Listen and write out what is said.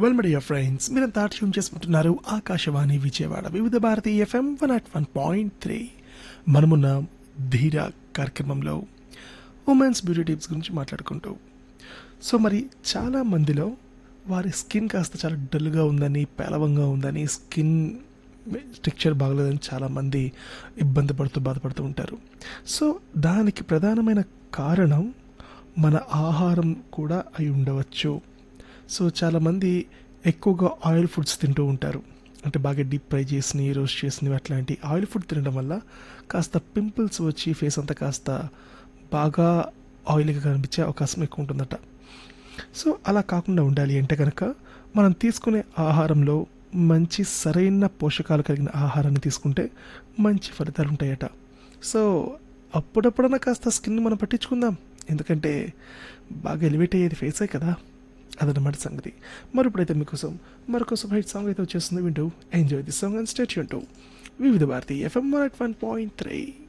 well my dear friends మీరంతా tune చేసుకుంటున్నారు Akashvani Vijayawada Vividh Bharati FM one at one point three మనమున్న ధీర కార్యక్రమంలో ఉమెన్స్ బ్యూటీ టిప్స్ గురించి మాట్లాడుకుంటూ సో మరి చాలా మందిలో వారి స్కిన్ కాస్త చాలా డల్గా ఉందని పేలవంగా ఉందని స్కిన్ స్ట్రక్చర్ బాగలేదని చాలామంది ఇబ్బంది పడుతూ బాధపడుతూ ఉంటారు సో దానికి ప్రధానమైన కారణం మన ఆహారం కూడా అయి ఉండవచ్చు సో చాలామంది ఎక్కువగా ఆయిల్ ఫుడ్స్ తింటూ ఉంటారు అంటే బాగా డీప్ ఫ్రై చేసినవి రోస్ట్ చేసినవి అట్లాంటి ఆయిల్ ఫుడ్ తినడం వల్ల కాస్త పింపుల్స్ వచ్చి ఫేస్ అంతా కాస్త బాగా ఆయిల్గా కనిపించే అవకాశం ఎక్కువ ఉంటుందట సో అలా కాకుండా ఉండాలి అంటే కనుక మనం తీసుకునే ఆహారంలో మంచి సరైన పోషకాలు కలిగిన ఆహారాన్ని తీసుకుంటే మంచి ఫలితాలు ఉంటాయట సో అప్పుడప్పుడన్నా కాస్త స్కిన్ మనం పట్టించుకుందాం ఎందుకంటే బాగా ఎలివేట్ అయ్యేది ఫేసే కదా అదనమాట సంగతి మరి ఇప్పుడైతే మీకోసం మరొక హైట్ సాంగ్ అయితే వచ్చేస్తుంది వింటూ enjoy the song and state వింటూ Vividh Bharati FM one point three